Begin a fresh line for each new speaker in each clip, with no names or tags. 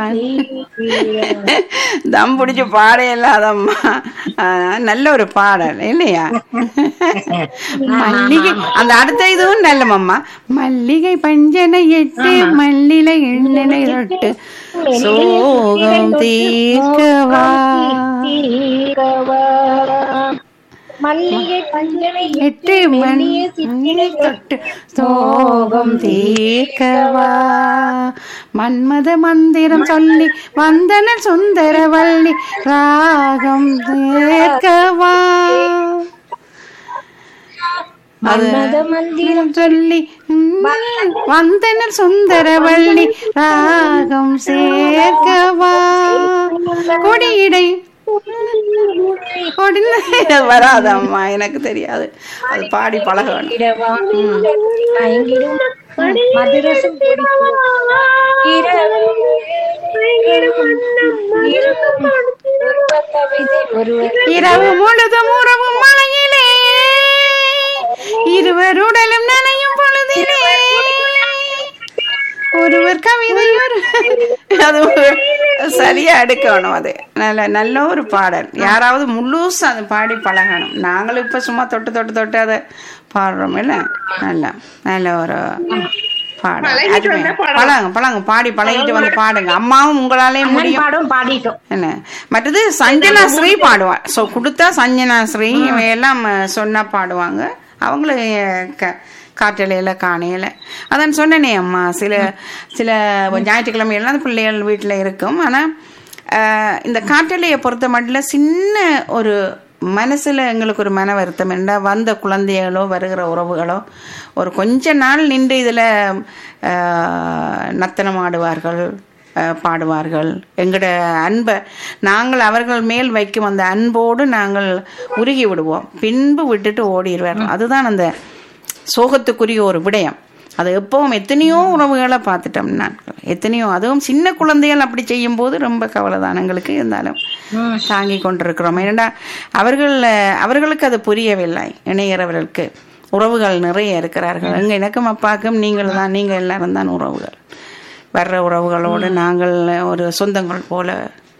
தம் பிடிச்சு பாட இல்லாதம்மா ஆஹ், நல்ல ஒரு பாடல் இல்லையா மல்லிகை அந்த அடுத்த இதுவும் நல்லமம்மா மல்லிகை பஞ்சனை எட்டு மல்லிலை எண்ணெய் ரொட்டு சோகம் தீர்க்கவா
மல்லிகை பஞ்சனை
எட்டு மணி தொட்டு சோகம் தீர்க்கவா மன்மத மந்திரம் சொல்லி வந்தனர் சுந்தரவல்லி ராகம் தீர்க்கவா
மன்மத மந்திரம்
மந்திரம் சொல்லி ம், வந்தனர் சுந்தரவல்லி ராகம் சேர்க்கவா கொடியிடை கொடி வராதம்மா எனக்கு தெரியாது அது பாடி பழக வேணும்
இடவா மயங்கிடும் மதுரசம் குடிக்கும். ஒருவர் கவிதை ஒருவர்
இரவு முழுதும் உறவு மலையிலே இருவர் உடலும் நனையும் பொழுதிலே ஒருவர் கவிதை ஒரு அது ஒரு- சரியா எடுக்கணும் அது நல்ல நல்ல ஒரு பாடல் யாராவது முழுசா அதை பாடி பழகணும் நாங்களும் இப்ப சும்மா தொட்டு தொட்டு தொட்டு அதை பாடுறோம் இல்ல நல்ல நல்ல ஒரு பாடல் அருமை. பழங்க பழங்க பாடி பழகிட்டு வந்து பாடுங்க அம்மாவும் உங்களாலே முடியும்
பாடும் பாடிட்டோம்
என்ன மற்றது சஞ்சனா ஸ்ரீ பாடுவா ஸோ கொடுத்தா சஞ்சனா ஸ்ரீ இவையெல்லாம் அஹ், சொன்னா பாடுவாங்க அவங்களும் அஹ், க காற்றலையில் காணையில் அதான் சொன்னனே அம்மா சில சில ஞாயிற்றுக்கிழமையெல்லாம் அந்த பிள்ளைகள் வீட்டில் இருக்கும் ஆனால் இந்த காற்றலையை பொறுத்த மட்டும் சின்ன ஒரு மனசில் எங்களுக்கு ஒரு மன வருத்தம் என்ன வந்த குழந்தைகளோ வருகிற உறவுகளோ ஒரு கொஞ்ச நாள் நின்று இதில் நத்தனம் ஆடுவார்கள் அஹ், பாடுவார்கள் எங்களோட அன்பை நாங்கள் அவர்கள் மேல் வைக்கும் அந்த அன்போடு நாங்கள் உருகி விடுவோம் பின்பு விட்டுட்டு ஓடிடுவார்கள் அதுதான் அந்த சோகத்துக்குரிய ஒரு விடயம் அது எப்பவும் எத்தனையோ உறவுகளை பார்த்துட்டோம் நாட்கள் எத்தனையோ அதுவும் சின்ன குழந்தைகள் அப்படி செய்யும் போது ரொம்ப கவலை தான் எங்களுக்கு இருந்தாலும் தாங்கி கொண்டிருக்கிறோம் ஏன்னா அவர்கள் அவர்களுக்கு அது புரியவில்லை இணையறவர்களுக்கு உறவுகள் நிறைய இருக்கிறார்கள் எங்க எனக்கும் அப்பாக்கும் நீங்கள் தான் நீங்கள் எல்லாரும் தான் உறவுகள் வர்ற உறவுகளோடு நாங்கள் ஒரு சொந்தங்கள் போல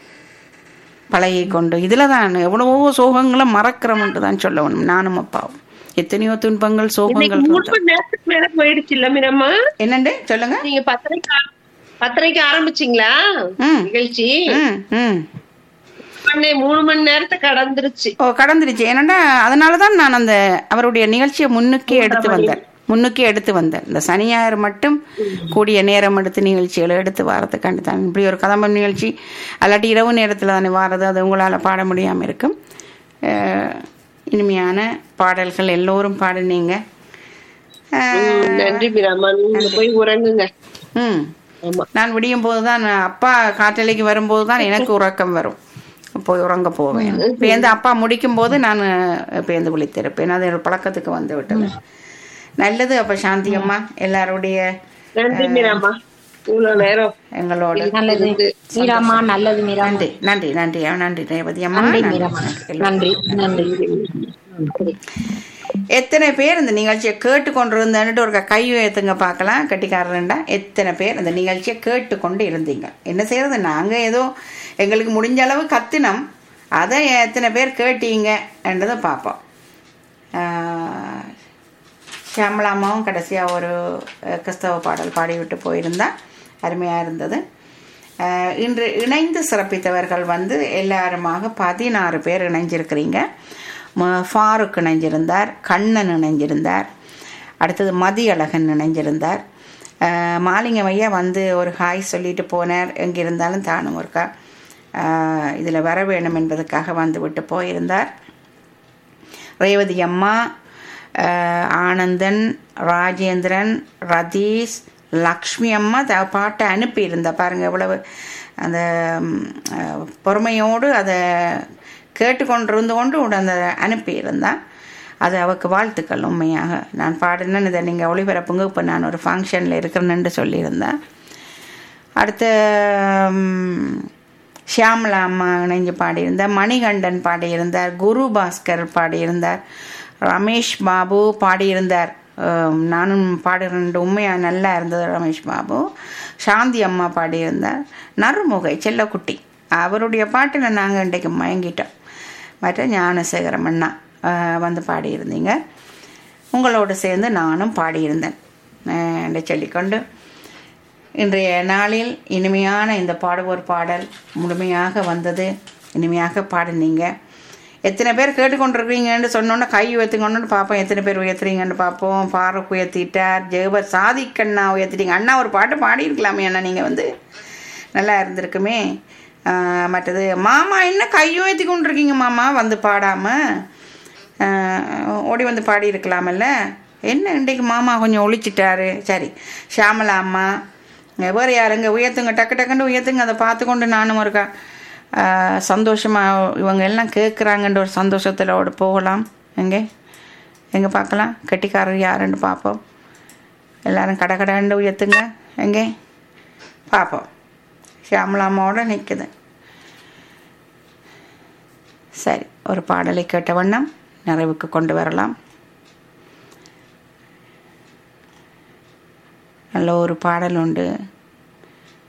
பழகி கொண்டு இதில் தான் எவ்வளவோ சோகங்களை மறக்கிறோம்னு தான் சொல்ல வேணும் நானும் அப்பாவும் எத்தனையோ துன்பங்கள் சோகங்கள்
மூணு
இருந்தது.
மணி நேரத்துக்கு மேல போயிடுச்சு இல்ல மீனம்மா
என்னண்டு சொல்லுங்க
நீங்க பத்தரைக்கு ஆ- பத்தரைக்கு ஆரம்பிச்சீங்களா
ம்.
நிகழ்ச்சி
ம் ம்
அண்ணே, மூணு மணி நேரத்தை கடந்துருச்சு
ஓ கடந்துருச்சு ஏன்னா அதனால தான் நான் அந்த அவருடைய நிகழ்ச்சியை முன்னுக்கே எடுத்து வந்தேன் முன்னுக்கே எடுத்து வந்தேன் இந்த சனி ஞாயிறு மட்டும் கூடிய நேரம் எடுத்து நிகழ்ச்சிகளை எடுத்து வாரத்துக்காண்டி தான் இப்படி ஒரு கதம்பம் நிகழ்ச்சி அல்லாட்டி இரவு நேரத்தில் தானே வாரது அது உங்களால் பாட முடியாமல் இருக்கும் அஹ், இனிமையான பாடல்கள் எல்லோரும் பாடினீங்க அஹ்,
நன்றி மீராமா நீங்க போய் உறங்குங்க
ம்
ஆமா
நான் விடியும் போது தான் அப்பா காற்றலைக்கு வரும்போது தான் எனக்கு உறக்கம் வரும் போய் உறங்க போவேன் பேந்து அப்பா முடிக்கும் போது நான் பேந்து விழித்திருப்பேன் அது ஒரு பழக்கத்துக்கு வந்து விட்டது நல்லது அப்ப சாந்தி அம்மா எல்லாருடைய
நன்றி மீராமா இவ்வளவு நேரம்
எங்களோட
நல்லது மீராமா நல்லது மீரா
நன்றி நன்றி நன்றி நன்றி ரேவதி அம்மா
நன்றி
நன்றி.
மீராமா
நன்றி.
நன்றி நன்றி
எத்தனை பேர் இந்த நிகழ்ச்சியை கேட்டுக்கொண்டிருந்தேன்ட்டு ஒரு கை உயர்த்துங்க பார்க்கலாம் கட்டிக்காரன்டா எத்தனை பேர் இந்த நிகழ்ச்சியை கேட்டுக்கொண்டு இருந்தீங்க என்ன செய்யறது நாங்கள் ஏதோ எங்களுக்கு முடிஞ்ச அளவு கத்தினோம் அதை எத்தனை பேர் கேட்டீங்க என்றதை பார்ப்போம் ஆஹ், ஷியாமளாமாவும் கடைசியாக ஒரு அஹ், கிறிஸ்தவ பாடல் பாடிவிட்டு போயிருந்தா அருமையாக இருந்தது ஆஹ், இன்று இணைந்து சிறப்பித்தவர்கள் வந்து எல்லாருமாக பதினாறு பேர் இணைஞ்சிருக்கிறீங்க ம- ஃபாரூக் இணைஞ்சிருந்தார் கண்ணன் இணைஞ்சிருந்தார் அடுத்தது மதியழகன் இணைஞ்சிருந்தார் ஆஹ், மாலிங்கமையா வந்து ஒரு ஹாய் சொல்லிட்டு போனார் எங்கே இருந்தாலும் தானும் ஒருக்கா இதில் வர வேணும் என்பதற்காக வந்து விட்டு போயிருந்தார் ரேவதி அம்மா அஹ், ஆனந்தன் ராஜேந்திரன் ரதீஷ் லக்ஷ்மி அம்மா த பாட்டை அனுப்பியிருந்தா பாருங்க எவ்வளவு அந்த ம், அஹ், பொறுமையோடு அதை கேட்டுக்கொண்டிருந்து கொண்டு உடனே அதை அனுப்பியிருந்தா அது அவருக்கு வாழ்த்துக்கள் உண்மையாக நான் பாடினேன் இதை நீங்கள் ஒளிபரப்புங்க இப்போ நான் ஒரு ஃபங்க்ஷனில் இருக்கிறேன்னு சொல்லியிருந்தேன் அடுத்து ம், ஷியாமலா அம்மா இணைஞ்சு பாடியிருந்தார் மணிகண்டன் பாடியிருந்தார் குரு பாஸ்கர் பாடியிருந்தார் ரமேஷ் பாபு பாடியிருந்தார் அஹ், நானும் பாடுகின்ற உண்மையாக நல்லா இருந்தது ரமேஷ் பாபு சாந்தி அம்மா பாடியிருந்தார் நறுமுகை செல்லக்குட்டி அவருடைய பாட்டில் நாங்கள் இன்றைக்கு மயங்கிட்டோம் மற்ற ஞானசேகரம் அண்ணா அஹ், வந்து பாடியிருந்தீங்க உங்களோடு சேர்ந்து நானும் பாடியிருந்தேன் அஹ், என்று சொல்லிக்கொண்டு இன்றைய நாளில் இனிமையான இந்த பாடுவோர் பாடல் முழுமையாக வந்தது இனிமையாக பாடினீங்க எத்தனை பேர் கேட்டுக்கொண்டிருக்கிறீங்கன்னு சொன்னோன்னே கை உயர்த்துங்கன்னு பார்ப்போம் எத்தனை பேர் உயர்த்துறீங்கன்னு பார்ப்போம் பாரக் உயர்த்திட்டார் ஜெகபர் சாதிக்கண்ணா உயர்த்திட்டீங்க அண்ணா ஒரு பாட்டு பாடியிருக்கலாமே அண்ணா நீங்கள் வந்து நல்லா இருந்திருக்குமே ஆஹ் மற்றது மாமா என்ன கை உயர்த்தி கொண்டிருக்கீங்க மாமா வந்து பாடாமல் ஓடி வந்து பாடி இருக்கலாமல்ல என்ன இன்றைக்கு மாமா கொஞ்சம் ஒழிச்சிட்டாரு சரி ஷாமலா அம்மா வேறு யாருங்க உயர்த்துங்க டக்கு டக்குன்னு உயர்த்துங்க அதை பார்த்து கொண்டு நானும் இருக்கா சந்தோஷமாக இவங்க எல்லாம் கேட்குறாங்கன்ற ஒரு சந்தோஷத்தில் ஓட போகலாம் எங்கே எங்கே பார்க்கலாம் கெட்டிக்காரர் யாருன்னு பார்ப்போம் எல்லாரும் கடை கடைன்னு உயர்த்துங்க எங்கே பார்ப்போம் ஷியாமலா அம்மாவோட நிற்குது சரி ஒரு பாடலை கேட்ட வண்ணம் நிறைவுக்கு கொண்டு வரலாம் நல்ல ஒரு பாடல் உண்டு